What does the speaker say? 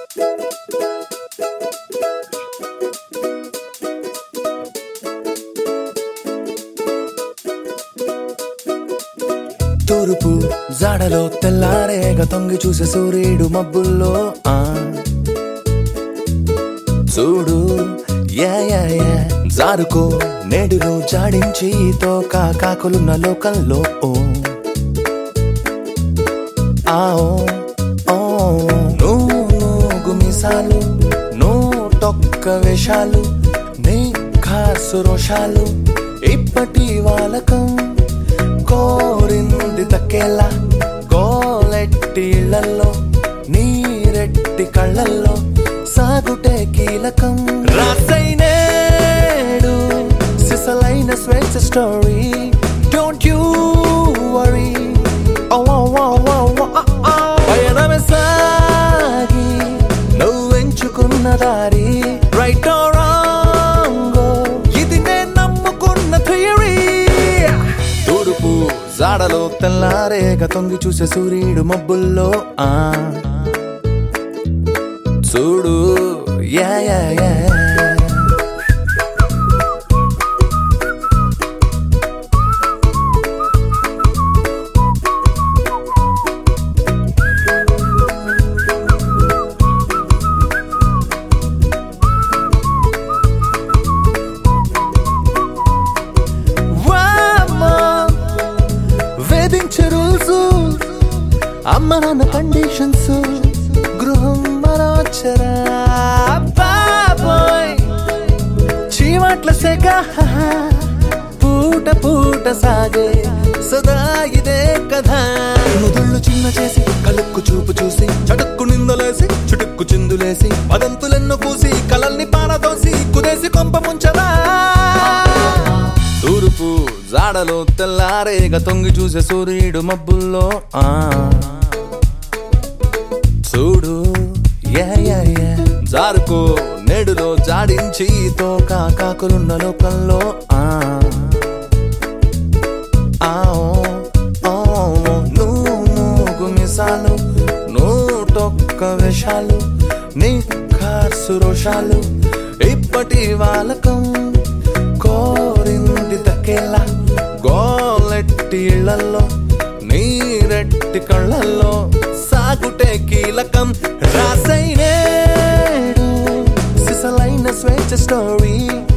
తూర్పు జాడలో తెల్లారేగ తొంగి చూసే సూర్యుడు మబ్బుల్లో ఆ చూడు యా యా యా జారుకో నేడులో జాడించి తోక కాకులున్న లోకంలో ఓ ఆ ఓ ఓ నువ్వు నూగు మిసాలు నూటొక్క వేషాలు నీ ఖాసు రోషాలు ఇప్పటి వాలకం కోరింది తక్కేలా గోలెట్టి ఇళ్లల్లో నీరెట్టి కళ్ళల్లో సాగుటే కీలకం రాసైనేడు సిసలైన స్వేచ్ఛ స్టోరీ డోంట్ యూ వరీ పయనమే సాగి నువ్వెంచుకున్న దారి రైట్ రాంగో ఇది నేను నమ్ముకున్న థియరీ తూర్పు జాడలో తెల్లారేగ తొంగి చూసే సూర్యుడు మబ్బుల్లో ఆ చూడు యా యా యా వామ్మో, వేధించే రూల్స్ అమ్మ నాన్న కండిషన్స్ గృహం మరోచరా బాబోయ్ చీమట్ల సెగ పూట పూట సాగే సదా ఇదే కథ నుదుళ్ళు చిన్న చేసి కలుక్కు చూపు చూసి చటుక్కు నిందలేసి చుటుక్కు చిందులేసి పదంతులెన్నో పూసి కలల్ని పారదోసి కుదేసి కొంప ముంచరా తూర్పు జాడలో తెల్లారేగ తొంగి చూసే సూర్యుడు మబ్బుల్లో ఆ చూడు యా యా యా జారుకో నేడులో జాడించి తోక కాకులున్న లోకంలో ఆ ఆ ఓ, ఓ, నువ్వు మూగు మిసాలు నూటొక్క వేషాలు నీ ఖాసు రోషాలు ఇప్పటి వాలకం కోరింది తక్కేలా గోలెట్టి ఇళ్లల్లో నీరెట్టి కళ్ళల్లో సాగుటే కీలకం రాసైనేడు సిసలైన స్వేచ్ఛ స్టోరీ